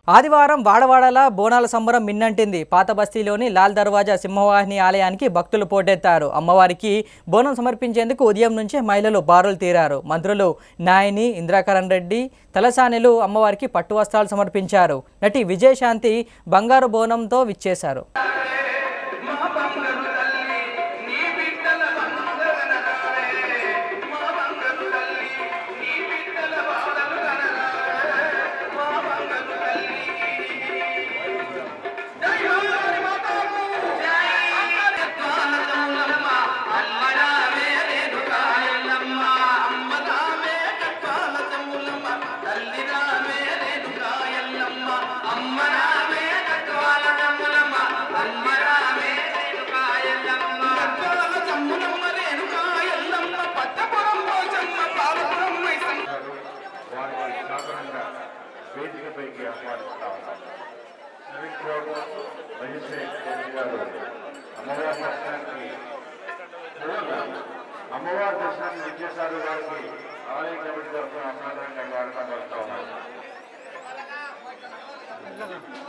ఆదివారం వాడవాడలా బోనాల సంబరం మిన్నంటింది పాత బస్తీలోని లాల్ దర్వాజా సింహవాహిని ఆలయానికి భక్తులు పోటెత్తారు అమ్మవారికి బోనం సమర్పించేందుకు ఉదయం నుంచే మహిళలు బారులు తీరారు మంత్రులు నాయని ఇంద్రాకరణ్ రెడ్డి తలసానిలు అమ్మవారికి పట్టు వస్త్రాలు సమర్పించారు నటి విజయశాంతి బంగారు బోనంతో విచ్చేశారు వారికి సాధారణంగా వేదికపైకి ఆహ్వానిస్తా ఉన్నాం నవీన్ గౌడ్ మజిస్ట్రేట్ జడ్జి గారు అమ్మవారి దర్శనానికి అమ్మవారి దర్శనాన్ని విద్యాసాగర్ గారికి ఆలయ కమిటీ తరఫున సాధారణంగా వాడకం వస్తా ఉన్నారు